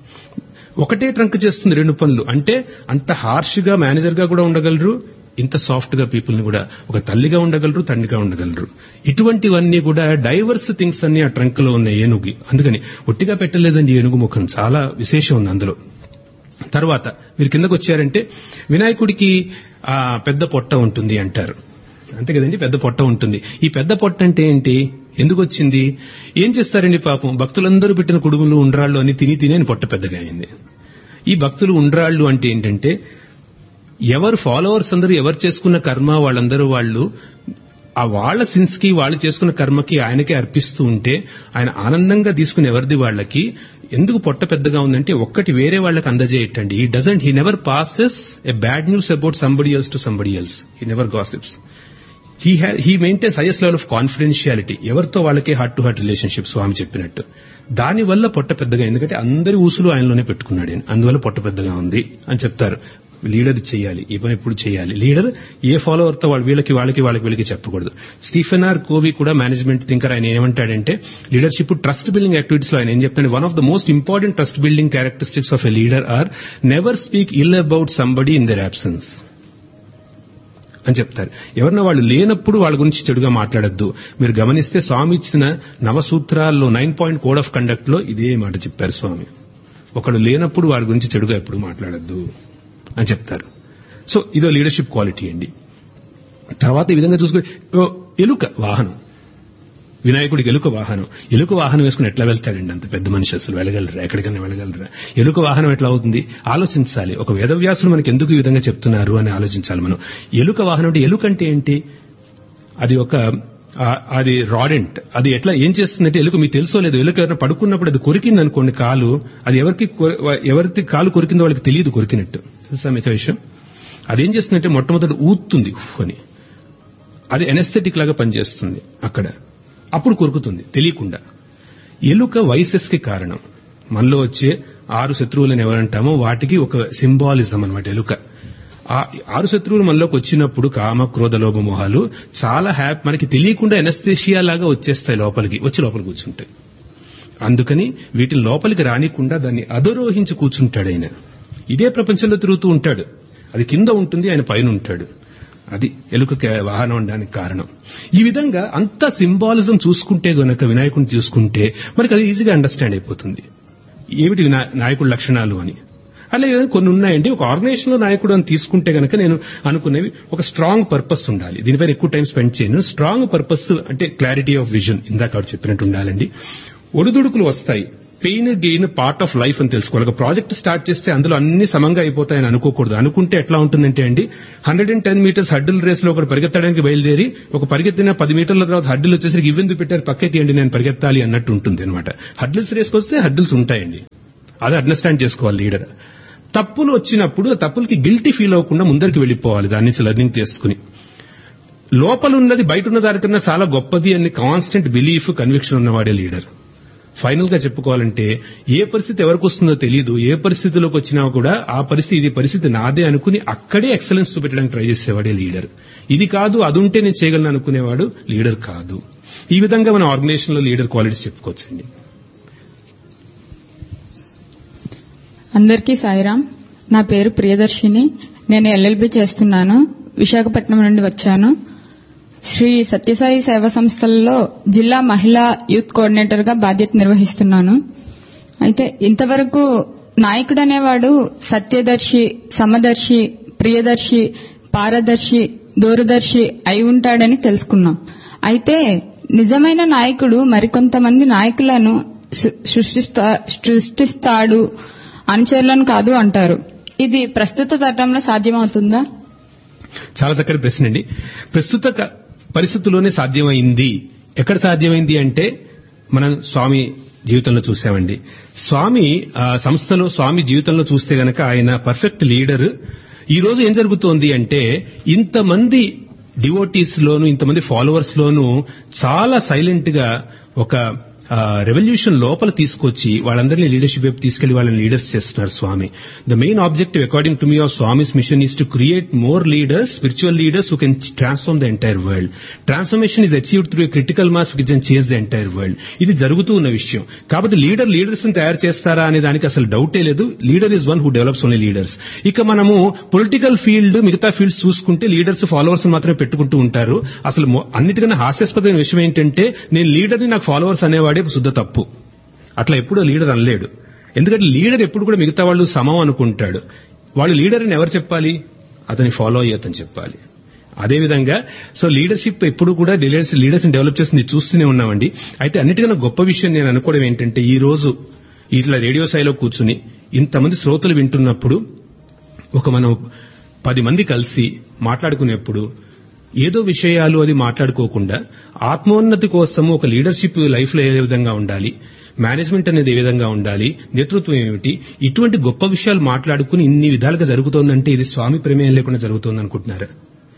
ఒకటే ట్రంక్ చేస్తుంది రెండు పనులు అంటే అంత హార్ష్ గా మేనేజర్ గా కూడా ఉండగలరు ఇంత సాఫ్ట్ గా పీపుల్ ని కూడా ఒక తల్లిగా ఉండగలరు తండ్రిగా ఉండగలరు ఇటువంటివన్నీ కూడా డైవర్స్ థింగ్స్ అన్ని ఆ ట్రంక్ లో ఉన్నాయి ఏనుగుకి అందుకని ఒట్టిగా పెట్టలేదండి ఏనుగు ముఖం చాలా విశేషం ఉంది అందులో తర్వాత మీరు కిందకు వచ్చారంటే వినాయకుడికి ఆ పెద్ద పొట్ట ఉంటుంది అంటారు అంతే కదండి పెద్ద పొట్ట ఉంటుంది ఈ పెద్ద పొట్ట అంటే ఏంటి ఎందుకు వచ్చింది ఏం చేస్తారండి పాపం భక్తులందరూ పెట్టిన కుడుములు ఉండ్రాళ్ళు అని తిని తిని అని పొట్ట పెద్దగా అయింది ఈ భక్తులు ఉండ్రాళ్ళు అంటే ఏంటంటే ఎవరు ఫాలోవర్స్ అందరూ ఎవరు చేసుకున్న కర్మ వాళ్ళందరూ వాళ్ళు ఆ వాళ్ళ సిన్స్ కి వాళ్ళు చేసుకున్న కర్మకి ఆయనకే అర్పిస్తూ ఉంటే ఆయన ఆనందంగా తీసుకుని ఎవరిది వాళ్ళకి ఎందుకు పొట్ట పెద్దగా ఉందంటే ఒక్కటి వేరే వాళ్ళకి అందజేయటండి ఈ doesn't he never passes a bad news about somebody else to somebody else he never gossips he he maintains highest level of confidentiality ఎవరితో వాళ్ళకే heart to heart relationship Swami చెప్పినట్టు దాని వల్ల పొట్ట పెద్దగా ఎందుకంటే అందరి ఊసులు ఆయనలోనే పెట్టుకున్నాడు ఆయన అందువల్ల పొట్ట పెద్దగా ఉంది అని చెప్తారు లీడర్ చేయాలి ఈ పని ఎప్పుడు చేయాలి లీడర్ ఏ ఫాలోవర్ తో వాళ్ళు వీళ్ళకి వాళ్ళకి వాళ్ళకి వీళ్ళకి చెప్పకూడదు స్టీఫెన్ ఆర్ కోవి కూడా మేనేజ్మెంట్ థింకర్ ఆయన ఏమంటాడంటే లీడర్షిప్ ట్రస్ట్ బిల్డింగ్ యాక్టివిటీస్ లో ఆయన ఏం చెప్తాడు one of the most important trust building characteristics of a leader are never speak ill about somebody in their absence అని చెప్తారు ఎవరన్నా వాళ్ళు లేనప్పుడు వాళ్ళ గురించి చెడుగా మాట్లాడొద్దు మీరు గమనిస్తే స్వామి ఇచ్చిన నవసూత్రాల్లో nine point code of conduct లో ఇదే మాట చెప్పారు స్వామి ఒకడు లేనప్పుడు వాడి గురించి చెడుగా ఎప్పుడు మాట్లాడొద్దు అని చెప్తారు సో ఇదో లీడర్షిప్ క్వాలిటీ అండి తర్వాత ఈ విధంగా చూసుకుని ఓ, ఎలుక వాహనం వినాయకుడికి ఎలుక వాహనం ఎలుక వాహనం వేసుకుని ఎట్లా వెళ్తాడండి అంత పెద్ద మనిషి అసలు వెళ్ళగలరా ఎక్కడికైనా వెళ్ళగలరా ఎలుక వాహనం ఎట్లా అవుతుంది ఆలోచించాలి ఒక వేదవ్యాసులు మనకి ఎందుకు ఈ విధంగా చెప్తున్నారు అని ఆలోచించాలి మనం ఎలుక వాహనం అంటే ఎలుక అంటే ఏంటి అది ఒక ఆ- అది రాడెంట్ అది ఎట్లా ఏం చేస్తుందంటే ఎలుక మీకు తెలుసో లేదు ఎలుక ఎవరైనా పడుకున్నప్పుడు అది కొరికింది అనుకోండి కాలు అది ఎవరికి కొ- ఎవరికి కాలు కొరికిందో వాళ్ళకి తెలియదు కొరికినట్టు తెలుసా మీకు ఆ విషయం అదేం చేస్తుందంటే మొట్టమొదటి ఊతుంది ఉఫ్ అని అది ఎనస్థెటిక్ లాగా పనిచేస్తుంది అక్కడ అప్పుడు కొరుకుతుంది తెలియకుండా ఎలుక వైసెస్ కి కారణం మనలో వచ్చే ఆరు శత్రువులను ఎవరంటామో వాటికి ఒక సింబాలిజం అన్నమాట ఎలుక ఆ ఆరు శత్రువులు మనలోకి వచ్చినప్పుడు కామ క్రోధ లోభ మోహాలు చాలా హ్యాపీ మనకి తెలియకుండా ఎనస్థేషియా లాగా వచ్చేస్తాయి లోపలికి వచ్చి లోపలికి కూర్చుంటాయి అందుకని వీటిని లోపలికి రానికుండా దాన్ని అధరోహించి కూర్చుంటాడు ఆయన ఇదే ప్రపంచంలో తిరుగుతూ ఉంటాడు అది కింద ఉంటుంది ఆయన పైన ఉంటాడు అది ఎలుక కే- వాహనం అనడానికి కారణం ఈ విధంగా అంత సింబాలిజం చూసుకుంటే గనక వినాయకుడిని చూసుకుంటే మనకి అది ఈజీగా అండర్స్టాండ్ అయిపోతుంది ఏమిటి వినా- నాయకుడి లక్షణాలు అని అలాగే కొన్ని ఉన్నాయండి ఒక ఆర్గనైజేషన్ లో నాయకుడు అని తీసుకుంటే గనక నేను అనుకునేవి ఒక స్ట్రాంగ్ పర్పస్ ఉండాలి దీనిపైన ఎక్కువ టైం స్పెండ్ చేయను స్ట్రాంగ్ పర్పస్ అంటే క్లారిటీ ఆఫ్ విజన్ ఇందాక ఆవిడ చెప్పినట్టు ఉండాలండి ఒడిదుడుకులు వస్తాయి pain gain part of life అని తెలుసుకోవాలి ఒక ప్రాజెక్ట్ స్టార్ట్ చేస్తే అందులో అన్ని సమంగా అయిపోతాయని అనుకోకూడదు అనుకుంటే ఎట్లా ఉంటుందంటే అండి hundred and ten metres hurdle race లో ఒకటి పరిగెత్తడానికి బయలుదేరి ఒక పరిగెత్తిన పది మీటర్ల తర్వాత హడ్డిల్ వచ్చేసరికి ఇవ్వెందుకు పెట్టారు పక్కకి నేను పరిగెత్తాలి అన్నట్టు ఉంటుంది అనమాట హడ్డిల్స్ రేస్కి వస్తే హడ్డిల్స్ ఉంటాయండి అది అండర్స్టాండ్ చేసుకోవాలి లీడర్ తప్పులు వచ్చినప్పుడు ఆ తప్పులకి గిల్టీ ఫీల్ అవ్వకుండా ముందరికి వెళ్ళిపోవాలి దాని నుంచి లెర్నింగ్ చేసుకుని లోపల ఉన్నది బయట ఉన్న దానికన్నా చాలా గొప్పది అని కాన్స్టెంట్ బిలీఫ్ కన్విక్షన్ ఉన్నవాడే లీడర్ ఫైనల్ గా చెప్పుకోవాలంటే ఏ పరిస్థితి ఎవరికి వస్తుందో తెలియదు ఏ పరిస్థితిలోకి వచ్చినా కూడా ఆ పరిస్థితి ఇది పరిస్థితి నాదే అనుకుని అక్కడే ఎక్సలెన్స్ చూపెట్టడానికి ట్రై చేసేవాడే లీడర్ ఇది కాదు అది ఉంటే నేను చేయగలను అనుకునేవాడు లీడర్ కాదు ఈ విధంగా మన ఆర్గనైజేషన్ లో లీడర్ క్వాలిటీస్ చెప్పుకోవచ్చండి అందరికీ సాయిరామ్ నా పేరు ప్రియదర్శిని నేను ఎల్ఎల్బి చేస్తున్నాను విశాఖపట్నం నుండి వచ్చాను శ్రీ సత్యసాయి సేవా సంస్థలలో జిల్లా మహిళా యూత్ కోఆర్డినేటర్ గా బాధ్యత నిర్వహిస్తున్నాను అయితే ఇంతవరకు నాయకుడు అనేవాడు సత్యదర్శి సమదర్శి ప్రియదర్శి పారదర్శి దూరదర్శి అయి ఉంటాడని తెలుసుకున్నాం అయితే నిజమైన నాయకుడు మరికొంతమంది నాయకులను సృ- సృష్టిస్తా సృష్టిస్తాడు అనుచరులను కాదు అంటారు ఇది ప్రస్తుత తరంలో సాధ్యమవుతుందా చాలా చక్కటి ప్రశ్న అండి ప్రస్తుత క- పరిస్థితుల్లోనే సాధ్యమైంది ఎక్కడ సాధ్యమైంది అంటే మనం స్వామి జీవితంలో చూసామండి స్వామి ఆ, సంస్థలో స్వామి జీవితంలో చూస్తే గనక ఆయన పర్ఫెక్ట్ లీడర్ ఈ రోజు ఏం జరుగుతోంది అంటే ఇంతమంది డివోటీస్ లోను ఇంతమంది ఫాలోవర్స్ లోను చాలా సైలెంట్ గా ఒక రెవల్యూషన్ లోపల తీసుకొచ్చి వాళ్ళందరినీ లీడర్షిప్ వైపు తీసుకెళ్లి వాళ్ళని లీడర్స్ చేస్తున్నారు Swami the main objective according to me of Swami's mission is to create more leaders spiritual leaders who can transform the entire world transformation is achieved through critical mass which can change the entire world ఇది జరుగుతూ ఉన్న విషయం కాబట్టి leader leaders ని తయారు చేస్తారా అనే దానికి అసలు డౌటే లేదు leader is one who develops only leaders ఇక మనము పొలిటికల్ ఫీల్డ్ మిగతా ఫీల్డ్స్ చూసుకుంటే లీడర్స్ ఫాలోవర్స్ మాత్రమే పెట్టుకుంటూ ఉంటారు అసలు మొ- అన్నిటికన్నా హాస్యాస్పదమైన విషయం ఏంటంటే నేను లీడర్ని నాకు ఫాలోవర్స్ అనేవాడే శుద్ధ తప్పు అట్లా ఎప్పుడూ లీడర్ అనలేడు ఎందుకంటే లీడర్ ఎప్పుడు కూడా మిగతా వాళ్ళు సమం అనుకుంటాడు వాళ్ళు లీడర్ అని ఎవరు చెప్పాలి అతని ఫాలో అయ్యతని చెప్పాలి అదేవిధంగా సో లీడర్షిప్ ఎప్పుడు కూడా లీడర్స్ లీడర్స్ డెవలప్ చేసింది చూస్తూనే ఉన్నామండి అయితే అన్నిటికన్నా గొప్ప విషయం నేను అనుకోవడం ఏంటంటే ఈ రోజు ఇట్లా రేడియో స్థాయిలో కూర్చుని ఇంతమంది శ్రోతలు వింటున్నప్పుడు ఒక మనం పది మంది కలిసి మాట్లాడుకునేప్పుడు ఏదో విషయాలు అది మాట్లాడుకోకుండా ఆత్మోన్నతి కోసం ఒక లీడర్షిప్ లైఫ్ లో ఏ విధంగా ఉండాలి మేనేజ్మెంట్ అనేది ఏ విధంగా ఉండాలి నేతృత్వం ఏమిటి ఇటువంటి గొప్ప విషయాలు మాట్లాడుకుని ఇన్ని విధాలుగా జరుగుతోందంటే ఇది స్వామి ప్రమేయం లేకుండా జరుగుతోంది అనుకుంటున్నారా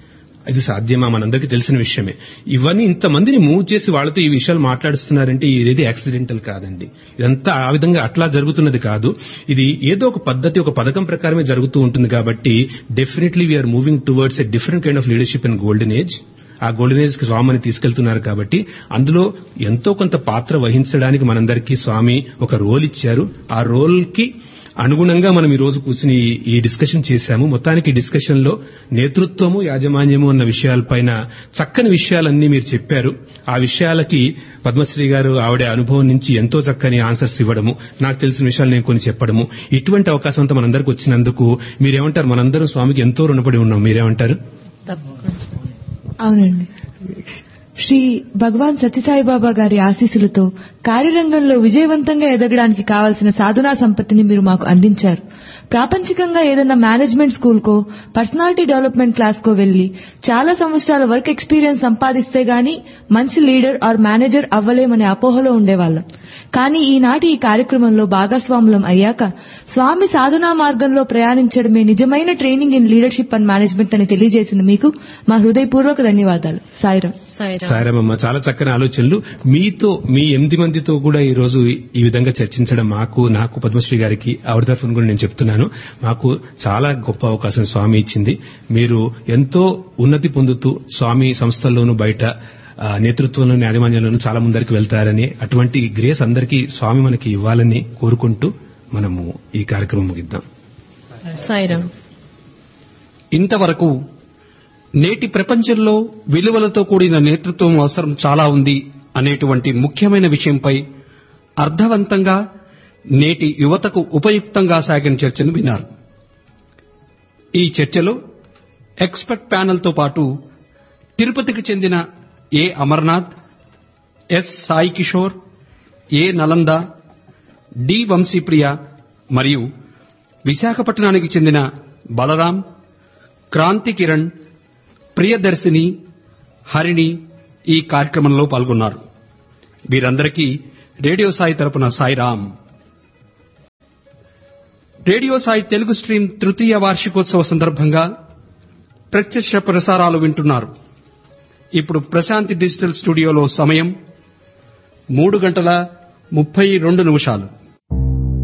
ఇది సాధ్యమా మనందరికీ తెలిసిన విషయమే ఇవన్నీ ఇంతమందిని మూవ్ చేసి వాళ్ళతో ఈ విషయాలు మాట్లాడుస్తున్నారంటే ఇది యాక్సిడెంటల్ కాదండి ఇదంతా ఆ విధంగా అట్లా జరుగుతున్నది కాదు ఇది ఏదో ఒక పద్ధతి ఒక పథకం ప్రకారమే జరుగుతూ ఉంటుంది కాబట్టి definitely we're moving towards a different kind of leadership in golden age ఆ గోల్డెన్ ఏజ్ కి స్వామిని తీసుకెళ్తున్నారు కాబట్టి అందులో ఎంతో కొంత పాత్ర వహించడానికి మనందరికీ స్వామి ఒక రోల్ ఇచ్చారు ఆ రోల్ కి అనుగుణంగా మనం ఈ రోజు కూర్చుని ఈ- ఈ డిస్కషన్ చేశాము మొత్తానికి ఈ డిస్కషన్ లో నేతృత్వము యాజమాన్యము అన్న విషయాలపైన చక్కని విషయాలన్నీ మీరు చెప్పారు ఆ విషయాలకి పద్మశ్రీ గారు ఆవిడ అనుభవం నుంచి ఎంతో చక్కని ఆన్సర్స్ ఇవ్వడము నాకు తెలిసిన విషయాలు నేను కొన్ని చెప్పడము ఇటువంటి అవకాశం అంతా మనందరికి వచ్చినందుకు మీరేమంటారు మనందరం స్వామికి ఎంతో రుణపడి ఉన్నాం మీరేమంటారు తప్పకుండా అవునండి శ్రీ భగవాన్ సత్యసాయి బాబా గారి ఆశీస్సులతో కార్యరంగంలో విజయవంతంగా ఎదగడానికి కావలసిన సాధనా సంపత్తిని మీరు మాకు అందించారు ప్రాపంచికంగా ఏదైనా మేనేజ్మెంట్ స్కూల్కో పర్సనాలిటీ డెవలప్మెంట్ క్లాస్కో వెళ్లి చాలా సంవత్సరాల వర్క్ ఎక్స్పీరియన్స్ సంపాదిస్తే గాని మంచి లీడర్ ఆర్ మేనేజర్ అవ్వలేమనే అపోహలో ఉండేవాళ్ళం కానీ ఈనాటి ఈ కార్యక్రమంలో భాగస్వాములం అయ్యాక స్వామి సాధనా మార్గంలో ప్రయాణించడమే నిజమైన training in leadership and management అని తెలియజేసిన మీకు మా హృదయపూర్వక ధన్యవాదాలు సాయిరాం సాయిరామ్ సారమ్మ చాలా చక్కని ఆలోచనలు మీతో మీ ఎనిమిది మందితో కూడా ఈ రోజు ఈ విధంగా చర్చించడం మాకు నాకు పద్మశ్రీ గారికి ఆవిడ తరఫున కూడా నేను చెప్తున్నాను మాకు చాలా గొప్ప అవకాశం స్వామి ఇచ్చింది మీరు ఎంతో ఉన్నతి పొందుతూ స్వామి సంస్థల్లోనూ బయట ఆ, నేతృత్వంలోను యాజమాన్యంలోనూ చాలా ముందరికి వెళ్తారని అటువంటి గ్రేస్ అందరికీ స్వామి మనకి ఇవ్వాలని కోరుకుంటూ మనము ఈ కార్యక్రమం ముగిద్దాం సాయిరామ్ ఇంతవరకు నేటి ప్రపంచంలో విలువలతో కూడిన నేతృత్వం అవసరం చాలా ఉంది అనేటువంటి ముఖ్యమైన విషయంపై అర్థవంతంగా నేటి యువతకు ఉపయుక్తంగా సాగిన చర్చను విన్నారు ఈ చర్చలో ఎక్స్పర్ట్ ప్యానెల్తో పాటు తిరుపతికి చెందిన A Amarnath S Sai Kishore A Nalanda D Vamshipriya మరియు విశాఖపట్నానికి చెందిన బలరాం క్రాంతి కిరణ్ ప్రియదర్శిని హరిణి ఈ కార్యక్రమంలో పాల్గొన్నారు వీరందరికీ రేడియో సాయి తరపున సాయిరాం రేడియో సాయి తెలుగు స్ట్రీమ్ తృతీయ వార్షికోత్సవ సందర్భంగా ప్రత్యక్ష ప్రసారాలు వింటున్నారు ఇప్పుడు ప్రశాంతి డిజిటల్ స్టూడియోలో సమయం మూడు గంటల ముప్పై రెండు నిమిషాలు